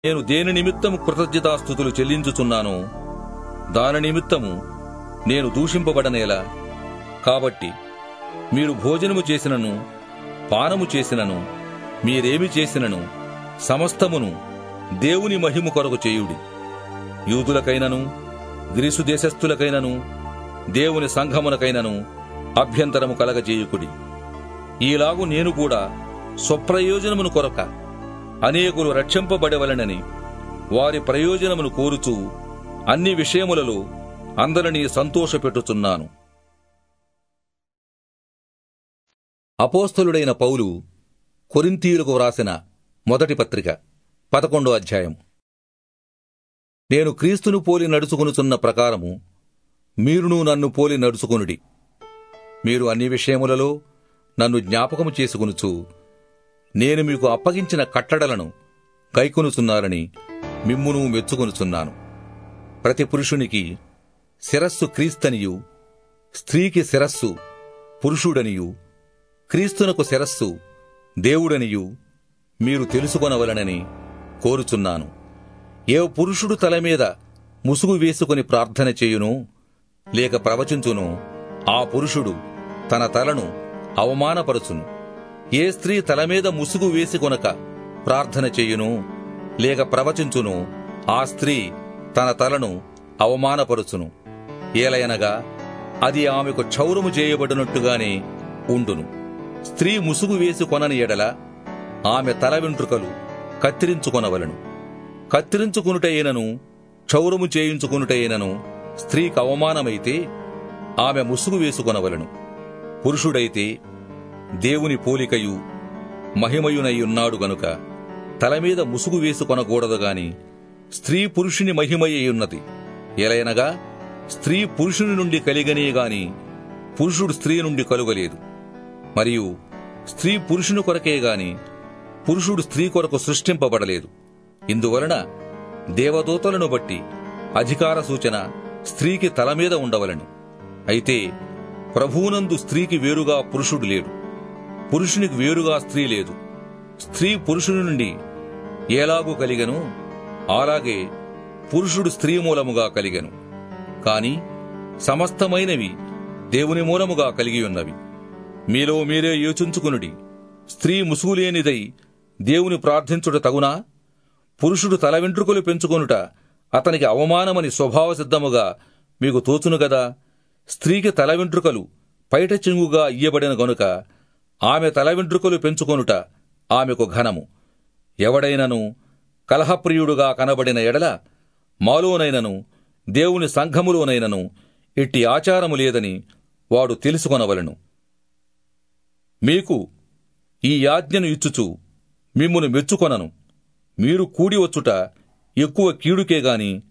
నేను దేని నిమిత్తము కృతజ్ఞతాస్థుతులు చెల్లించుచున్నానో దాని నిమిత్తము నేను దూషింపబడనేలా కాబట్టి మీరు భోజనము చేసినను పానము చేసినను మీరేమి చేసినను సమస్తమును దేవుని మహిమ కొరకు చేయుడి యూదులకైనను గ్రీసు దేశస్థులకైనను దేవుని సంఘమునకైనను అభ్యంతరము కలగజేయుకుడి ఈలాగు నేను కూడా స్వప్రయోజనమును కొరక అనేకులు రక్షింపబడవలనని వారి ప్రయోజనమును కోరుచూ అన్ని విషయములలో అందరినీ సంతోషపెట్టుచున్నాను అపోస్తలుడైన పౌలు కొరింతీయులకు వ్రాసిన మొదటి పత్రిక పదకొండో అధ్యాయం నేను క్రీస్తును పోలి నడుచుకొనుచున్న ప్రకారము మీరును నన్ను పోలి నడుచుకొనుడి మీరు అన్ని విషయములలో నన్ను జ్ఞాపకము చేసుకొనుచు నేను మీకు అప్పగించిన కట్టడలను కైకొనుచున్నారని మిమ్మును మెచ్చుకొనుచున్నాను ప్రతి పురుషునికి శిరస్సు క్రీస్తనియు స్త్రీకి శిరస్సు పురుషుడనియు క్రీస్తునకు శిరస్సు దేవుడనియు మీరు తెలుసుకొనవలనని కోరుచున్నాను ఏ పురుషుడు తల మీద ముసుగు వేసుకుని ప్రార్థన చేయును లేక ప్రవచించును ఆ పురుషుడు తన తలను అవమానపరచును ఏ స్త్రీ తల మీద ముసుగు వేసుకొనక ప్రార్థన చేయును లేక ప్రవచించును ఆ స్త్రీ తన తలను అవమానపరుచును ఏలయనగా అది ఆమెకు క్షౌరము చేయబడినట్టుగానే ఉండును స్త్రీ ముసుగు వేసి కొనని ఎడల ఆమె తల వెంట్రుకలు కత్తిరించుకొనవలను కత్తిరించుకునుటైనను క్షౌరము చేయించుకునుటైనను స్త్రీకి అవమానమైతే ఆమె ముసుగు వేసుకొనవలను పురుషుడైతే దేవుని పోలికయు మహిమయునై ఉన్నాడు గనుక తల మీద ముసుగు వేసుకొనకూడదు గాని స్త్రీ పురుషుని మహిమయ్యున్నది ఎలయనగా స్త్రీ పురుషుని నుండి కలిగనే గాని పురుషుడు స్త్రీ నుండి కలుగలేదు మరియు స్త్రీ పురుషుని కొరకే గాని పురుషుడు స్త్రీ కొరకు సృష్టింపబడలేదు ఇందువలన దేవదూతలను బట్టి అధికార సూచన స్త్రీకి తల మీద ఉండవలను అయితే ప్రభువునందు స్త్రీకి వేరుగా పురుషుడు లేడు పురుషునికి వేరుగా స్త్రీ లేదు స్త్రీ పురుషుని నుండి ఎలాగూ కలిగను అలాగే పురుషుడు స్త్రీ మూలముగా కలిగను కాని సమస్తమైనవి దేవుని మూలముగా కలిగి ఉన్నవి మీలో మీరే యోచించుకునుడి స్త్రీ ముసుగులేనిదై దేవుని ప్రార్థించుట తగునా పురుషుడు తల వెంట్రుకలు పెంచుకొనుట అతనికి అవమానమని స్వభావ సిద్ధముగా మీకు తోచును గదా స్త్రీకి తల వెంట్రుకలు పైట చెంగుగా ఇయ్యబడిన గనుక ఆమె తల వెంట్రుకలు పెంచుకొనుట ఆమెకు ఘనము ఎవడైనను కలహప్రియుడుగా కనబడిన ఎడల మాలోనైనను దేవుని సంఘములోనైనను ఇట్టి ఆచారము లేదని వాడు తెలుసుకొనవలను మీకు ఈ యాజ్ఞను ఇచ్చుచు మిమ్మును మెచ్చుకొనను మీరు కూడి వచ్చుట ఎక్కువ కీడుకే గాని